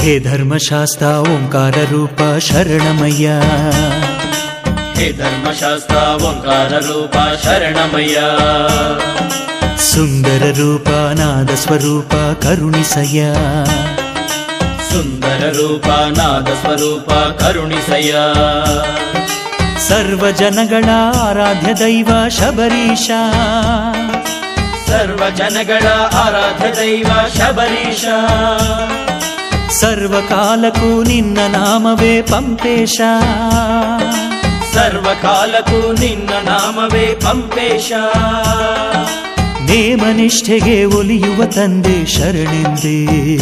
ಹೇ ಧರ್ಮಶಾಸ್ತ್ರ ಓಂಕಾರ ರೂಪ ಶರಣಮಯ್ಯ ಹೇ ಧರ್ಮಶಾಸ್ತ್ರ ಓಂಕಾರ ರೂಪ ಶರಣಮಯ್ಯ ಸುಂದರ ರೂಪ ನಾದ ಸ್ವರೂಪ ಕರುಣಿಸಯ್ಯ ಸುಂದರ ರೂಪ ನಾದ ಸ್ವರೂಪ ಕರುಣಿಸಯ್ಯ ಸರ್ವ ಜನಗಳ ಆರಾಧ್ಯ ದೈವ ಶಬರೀಶ ಸರ್ವ ಜನಗಳ ಆರಾಧ್ಯ ದೈವ ಶಬರೀಶ ಸರ್ವಕಾಲಕ್ಕೂ ನಿನ್ನ ನಾಮವೇ ಪಂಪೇಶ ಸರ್ವಕಾಲಕ್ಕೂ ನಿನ್ನ ನಾಮವೇ ಪಂಪೇಶ ನೇಮನಿಷ್ಠೆಗೆ ಒಲಿಯುವ ತಂದೆ ಶರಣೆಂದೇ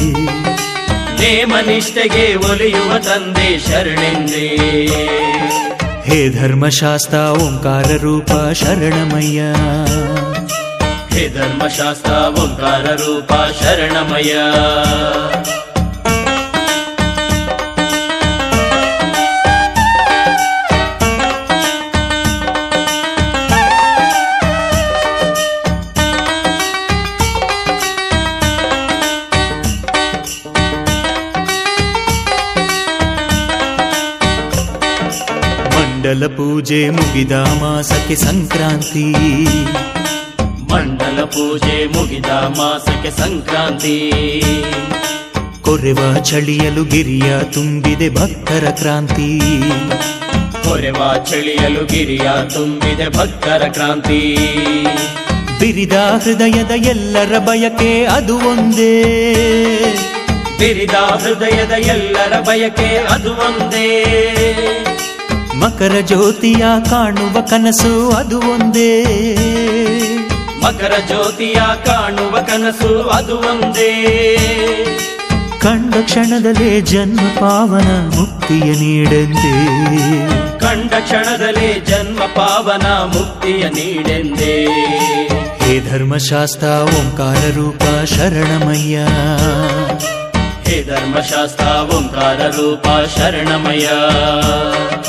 ನೇಮನಿಷ್ಠೆಗೆ ಒಲಿಯುವ ತಂದೆ ಶರಣೆಂದೇ ಹೇ ಧರ್ಮಶಾಸ್ತ್ರ ಓಂಕಾರ ರೂಪ ಶರಣಮಯ್ಯ ಹೇ ಧರ್ಮಶಾಸ್ತ್ರ ಓಂಕಾರ ರೂಪ ಶರಣಮಯ ಮಂಡಲ ಪೂಜೆ ಮುಗಿದ ಮಾಸಕ್ಕೆ ಸಂಕ್ರಾಂತಿ ಮಂಡಲ ಪೂಜೆ ಮುಗಿದ ಮಾಸಕ್ಕೆ ಸಂಕ್ರಾಂತಿ ಕೊರೆವ ಚಳಿಯಲು ಗಿರಿಯ ತುಂಬಿದೆ ಭಕ್ತರ ಕ್ರಾಂತಿ ಕೊರೆವ ಚಳಿಯಲು ಗಿರಿಯ ತುಂಬಿದೆ ಭಕ್ತರ ಕ್ರಾಂತಿ ಬಿರಿದ ಹೃದಯದ ಎಲ್ಲರ ಬಯಕೆ ಅದು ಒಂದೇ ಬಿರಿದ ಹೃದಯದ ಎಲ್ಲರ ಬಯಕೆ ಅದು ಒಂದೇ ಮಕರ ಜ್ಯೋತಿಯ ಕಾಣುವ ಕನಸು ಅದು ಒಂದೇ ಮಕರ ಜ್ಯೋತಿಯ ಕಾಣುವ ಕನಸು ಅದು ಒಂದೇ ಕಂಡ ಕ್ಷಣದಲ್ಲೇ ಜನ್ಮ ಪಾವನ ಮುಕ್ತಿಯ ನೀಡೆಂದೇ ಕಂಡ ಕ್ಷಣದಲ್ಲೇ ಜನ್ಮ ಪಾವನ ಮುಕ್ತಿಯ ನೀಡೆಂದೇ ಹೇ ಧರ್ಮಶಾಸ್ತ್ರ ಓಂಕಾರ ರೂಪ ಶರಣಮಯ್ಯ ಹೇ ಧರ್ಮಶಾಸ್ತ್ರ ಓಂಕಾರ ರೂಪ ಶರಣಮಯ